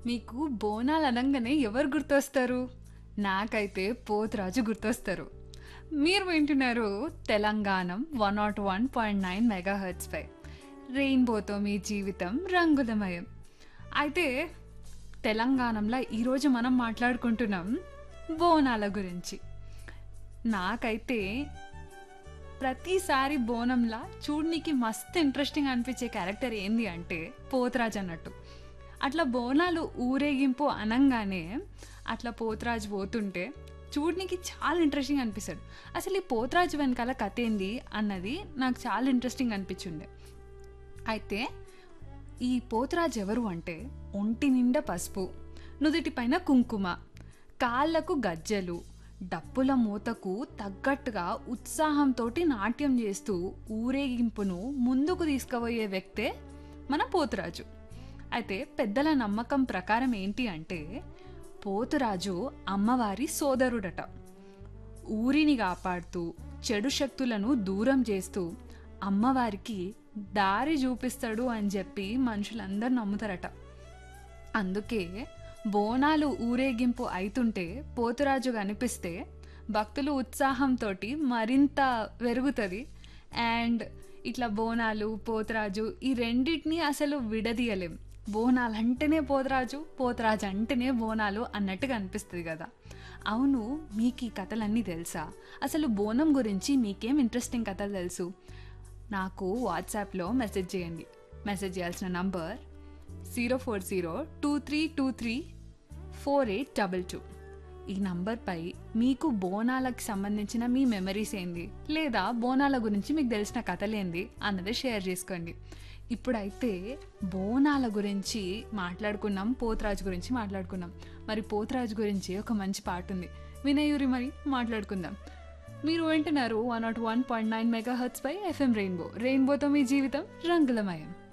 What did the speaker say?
మీకు బోనాలు అనగానే ఎవరు గుర్తొస్తారు నాకైతే పోతురాజు గుర్తొస్తారు మీరు వింటున్నారు Telangana one naught one point nine mega హర్ట్స్పై రెయిన్బోతో మీ జీవితం రంగులమయం అయితే తెలంగాణలో ఈరోజు మనం మాట్లాడుకుంటున్నాం బోనాల గురించి నాకైతే ప్రతిసారి బోనంలా చూడనికి మస్తు ఇంట్రెస్టింగ్ అనిపించే క్యారెక్టర్ ఏంది అంటే పోతరాజ్ అన్నట్టు అట్లా బోనాలు ఊరేగింపు అనంగానే అట్లా పోతరాజు పోతుంటే చూడనికి చాలా ఇంట్రెస్టింగ్ అనిపిస్తాడు అసలు ఈ పోతరాజు వెనకాల కథ ఏంది అన్నది నాకు చాలా ఇంట్రెస్టింగ్ అనిపించిండే అయితే ఈ పోతరాజు ఎవరు అంటే ఒంటి నిండా పసుపు నుదుటిపైన కుంకుమ కాళ్ళకు గజ్జెలు డప్పుల మూతకు తగ్గట్టుగా ఉత్సాహంతో నాట్యం చేస్తూ ఊరేగింపును ముందుకు తీసుకుపోయే వ్యక్తే మన పోతురాజు అయితే పెద్దల నమ్మకం ప్రకారం ఏంటి అంటే పోతురాజు అమ్మవారి సోదరుడట ఊరిని కాపాడుతూ చెడు శక్తులను దూరం చేస్తూ అమ్మవారికి దారి చూపిస్తాడు అని చెప్పి మనుషులందరూ నమ్ముతారట అందుకే బోనాలు ఊరేగింపు అవుతుంటే పోతురాజు కనిపిస్తే భక్తులు ఉత్సాహంతో మరింత పెరుగుతుంది అండ్ ఇట్లా బోనాలు పోతురాజు ఈ రెండింటిని అసలు విడదీయలేం బోనాలు అంటేనే పోతురాజు పోతురాజు అంటేనే బోనాలు అన్నట్టుగా అనిపిస్తుంది కదా అవును మీకు ఈ కథలన్నీ తెలుసా అసలు బోనం గురించి మీకేం ఇంట్రెస్టింగ్ కథలు తెలుసు నాకు వాట్సాప్లో మెసేజ్ చేయండి మెసేజ్ చేయాల్సిన number zero four zero two three two three four eight double two ఈ నంబర్పై మీకు బోనాలకు సంబంధించిన మీ మెమరీస్ ఏంది లేదా బోనాల గురించి మీకు తెలిసిన కథలేంది అన్నది షేర్ చేసుకోండి ఇప్పుడైతే బోనాల గురించి మాట్లాడుకున్నాం పోతరాజు గురించి మాట్లాడుకున్నాం మరి పోతరాజు గురించి ఒక మంచి పాట ఉంది వినయూరి మరి మాట్లాడుకుందాం మీరు వింటున్నారు one naught one point nine mega hearts పై ఎఫ్ఎం రెయిన్బో రెయిన్బోతో మీ జీవితం రంగులమయం